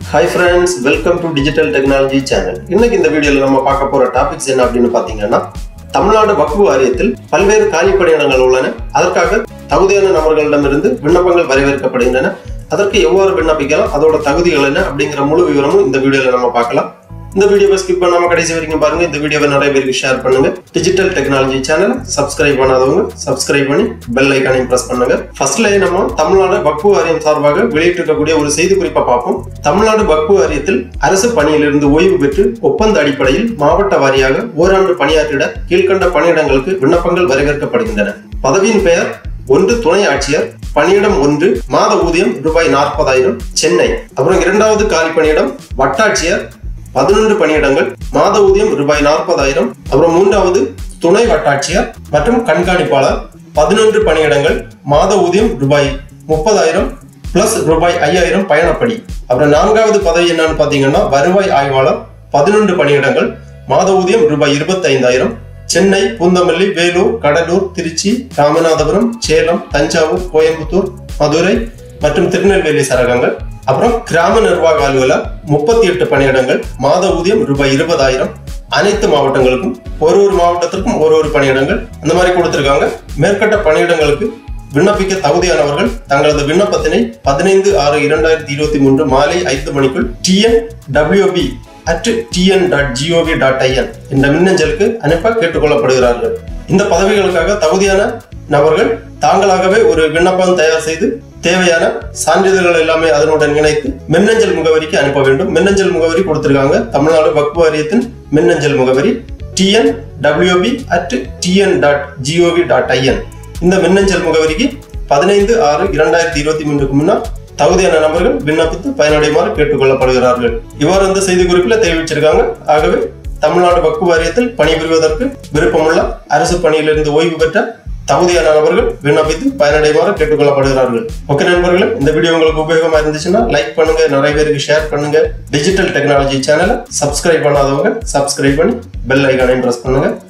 hi friends welcome to digital technology channel இன்னைக்கு இந்த வீடியோவில் நம்ம பார்க்க போற டாபிக்ஸ் என்ன அப்படின்னு பார்த்தீங்கன்னா தமிழ்நாடு வக்ஃபு வாரியத்தில் பல்வேறு காலி பணியிடங்கள் உள்ளன அதற்காக தகுதியான நபர்களிடமிருந்து விண்ணப்பங்கள் வரவேற்கப்படுகின்றன அதற்கு எவ்வாறு விண்ணப்பிக்கலாம் அதோட தகுதிகள் என்ன அப்படிங்கிற முழு விவரமும் இந்த வீடியோவில் நம்ம பார்க்கலாம் இந்த வீடியோவை ஸ்கிப் பண்ணாம கடைசி வரைக்கும் பாருங்க இந்த வீடியோவை நிறைய பேருக்கு ஷேர் பண்ணுங்க டிஜிட்டல் டெக்னாலஜி சேனல் சப்ஸ்கிரைப் பண்ணாதவங்க சப்ஸ்கிரைப் பண்ணி பெல் ஐக்கானையும் பிரஸ் பண்ணுங்க ஃபர்ஸ்ட்ல நம்ம தமிழ்நாடு வக்ஃபு வாரியம் சார்பாக வெளியிட்டிருக்கக்கூடிய ஒரு செய்தி குறிப்பை பார்ப்போம் தமிழ்நாடு வக்ஃபு வாரியத்தில் அரசு பணியிலிருந்து ஓய்வு பெற்று ஒப்பந்த அடிப்படையில் மாவட்ட வாரியாக ஓராண்டு பணியாற்றிட கீழ்கண்ட பணியிடங்களுக்கு விண்ணப்பங்கள் வரவேற்கப்படுகின்றன பதவியின் பெயர் ஒன்று துணை ஆட்சியர் பணியிடம் ஒன்று மாத ஊதியம் ரூபாய் நாற்பதாயிரம் சென்னை அப்புறம் இரண்டாவது காலி பணியிடம் வட்டாட்சியர் பதினொன்று பணியிடங்கள் மாத ஊதியம் ரூபாய் நாற்பதாயிரம் அப்புறம் மூன்றாவது துணை வட்டாட்சியர் மற்றும் கண்காணிப்பாளர் பதினொன்று பணியிடங்கள் மாத ஊதியம் ரூபாய் முப்பதாயிரம் பிளஸ் ரூபாய் ஐயாயிரம் பயணப்படி அப்புறம் நான்காவது பதவி என்னன்னு பாத்தீங்கன்னா வருவாய் ஆய்வாளர் பதினொன்று பணியிடங்கள் மாத ஊதியம் ரூபாய் இருபத்தைந்தாயிரம் சென்னை பூந்தமல்லி வேலூர் கடலூர் திருச்சி ராமநாதபுரம் சேலம் தஞ்சாவூர் கோயம்புத்தூர் மதுரை மற்றும் திருநெல்வேலி சரகங்கள் அப்புறம் கிராம நிர்வாக அலுவலர் முப்பத்தி எட்டு பணியிடங்கள் மாத ஊதியம் ரூபாய் இருபதாயிரம் அனைத்து மாவட்டங்களுக்கும் ஒரு ஒரு மாவட்டத்திற்கும் ஒரு ஒரு பணியிடங்கள் அந்த மாதிரி கொடுத்திருக்காங்க மேற்கட்ட பணியிடங்களுக்கு விண்ணப்பிக்க தகுதியானவர்கள் தங்களது விண்ணப்பத்தினை பதினைந்து ஆறு இரண்டாயிரத்தி இருபத்தி மூன்று மாலை ஐந்து மணிக்குள் TN WB at TN dot GOV dot IN என்ற மின்னஞ்சலுக்கு அனுப்ப கேட்டுக்கொள்ளப்படுகிறார்கள் இந்த பதவிகளுக்காக தகுதியான நபர்கள் தாங்களாகவே ஒரு விண்ணப்பம் தயார் செய்து தேவையான சான்றிதழ்கள் எல்லாமே அதனுடன் இணைத்து மின்னஞ்சல் முகவரிக்கு அனுப்ப வேண்டும் மின்னஞ்சல் முகவரி கொடுத்திருக்காங்க தமிழ்நாடு வக்பு வாரியத்தின் மின்னஞ்சல் முகவரி TN WB at TN dot GOV dot IN இந்த மின்னஞ்சல் முகவரிக்கு பதினைந்து ஆறு இரண்டாயிரத்தி இருபத்தி மூன்றுக்கு முன்னால் தகுதியான நபர்கள் விண்ணப்பித்து பயனடையுமாறு கேட்டுக்கொள்ளப்படுகிறார்கள் இவ்வாறு இந்த செய்தி குறிப்பில் தெரிவிச்சிருக்காங்க ஆகவே தமிழ்நாடு வக்பு வாரியத்தில் பணிபுரிவதற்கு விருப்பமுள்ள அரசு பணியிலிருந்து ஓய்வு பெற்ற தகுதியான நபர்கள் விண்ணப்பித்து பயனடையுமாறு கேட்டுக்கொள்ளப்படுகிறார்கள் ஓகே நண்பர்களே இந்த வீடியோ உங்களுக்கு உபயோகமா இருந்துச்சுன்னா லைக் பண்ணுங்க நிறைய பேருக்கு ஷேர் பண்ணுங்க டிஜிட்டல் டெக்னாலஜி சேனலை சப்ஸ்கிரைப் பண்ணாதவங்க சப்ஸ்கிரைப் பண்ணி பெல் ஐக்கானையும் பிரஸ் பண்ணுங்க